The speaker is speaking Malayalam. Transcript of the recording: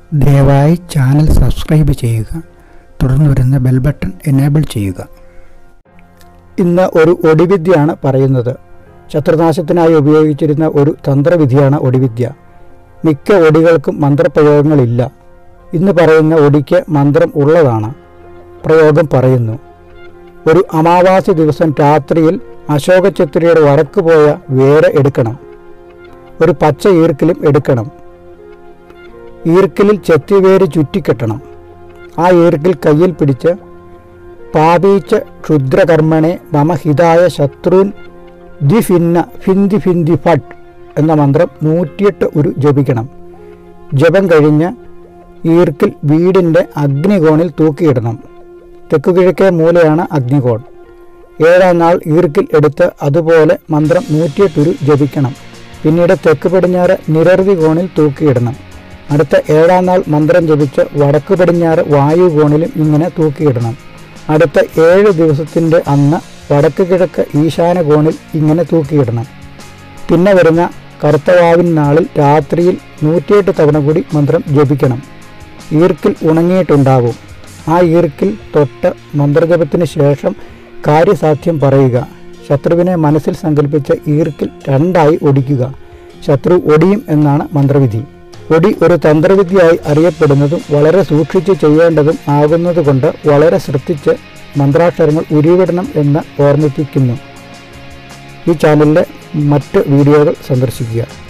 ദയവായി ചാനൽ സബ്സ്ക്രൈബ് ചെയ്യുക തുടർന്ന് വരുന്ന ബെൽ ബട്ടൺ എനേബിൾ ചെയ്യുക ഇന്ന് ഒരു ഒടിവിദ്യയാണ് പറയുന്നത് ശത്രുനാശത്തിനായി ഉപയോഗിച്ചിരുന്ന ഒരു തന്ത്രവിധിയാണ് ഒടിവിദ്യ മിക്ക ഒടികൾക്കും മന്ത്രപ്രയോഗങ്ങളില്ല ഇന്ന് പറയുന്ന ഒടിക്ക് മന്ത്രം ഉള്ളതാണ് പ്രയോഗം പറയുന്നു ഒരു അമാവാസി ദിവസം രാത്രിയിൽ അശോകചത്രിയുടെ വടക്ക് പോയ വേര എടുക്കണം ഒരു പച്ച ഈർക്കിലും എടുക്കണം ഈർക്കിലിൽ ചെത്തിവേര് ചുറ്റിക്കെട്ടണം ആ ഈർക്കിൽ കയ്യിൽ പിടിച്ച് പാപീച്ച ക്ഷുദ്രകർമ്മണെ മമ ഹിതായ ശത്രുൻ ദിഫിന്ന ഫിന്ദി ഫിന്ദി ഫട്ട് എന്ന മന്ത്രം നൂറ്റിയെട്ട് ഒരു ജപിക്കണം ജപം കഴിഞ്ഞ് ഈർക്കിൽ വീടിൻ്റെ അഗ്നികോണിൽ തൂക്കിയിടണം തെക്കുകിഴക്കേ മൂലയാണ് അഗ്നികോൺ ഏഴാം നാൾ ഈർക്കിൽ എടുത്ത് അതുപോലെ മന്ത്രം നൂറ്റിയെട്ടുരു ജപിക്കണം പിന്നീട് തെക്ക് പടിഞ്ഞാറ് നിരർവി കോണിൽ തൂക്കിയിടണം അടുത്ത ഏഴാം നാൾ മന്ത്രം ജപിച്ച് വടക്ക് പടിഞ്ഞാറ് വായു കോണിലും ഇങ്ങനെ തൂക്കിയിടണം അടുത്ത ഏഴ് ദിവസത്തിൻ്റെ അന്ന് വടക്ക് കിഴക്ക് ഈശാന കോണിൽ ഇങ്ങനെ തൂക്കിയിടണം പിന്നെ വരുന്ന കറുത്തവാവിൻ നാളിൽ രാത്രിയിൽ നൂറ്റിയെട്ട് തവണ കൂടി മന്ത്രം ജപിക്കണം ഈർക്കിൽ ഉണങ്ങിയിട്ടുണ്ടാകും ആ ഈർക്കിൽ തൊട്ട് മന്ത്രജപത്തിന് ശേഷം കാര്യസാധ്യം പറയുക ശത്രുവിനെ മനസ്സിൽ സങ്കല്പിച്ച് ഈർക്കിൽ രണ്ടായി ഒടിക്കുക ശത്രു ഒടിയും എന്നാണ് മന്ത്രവിധി ഒടി ഒരു തന്ത്രവിദ്യയായി അറിയപ്പെടുന്നതും വളരെ സൂക്ഷിച്ച് ചെയ്യേണ്ടതും ആകുന്നതുകൊണ്ട് വളരെ ശ്രദ്ധിച്ച് മന്ത്രാക്ഷരങ്ങൾ ഉരുവിടണം എന്ന് ഓർമ്മിപ്പിക്കുന്നു ഈ ചാനലിലെ മറ്റ് വീഡിയോകൾ സന്ദർശിക്കുക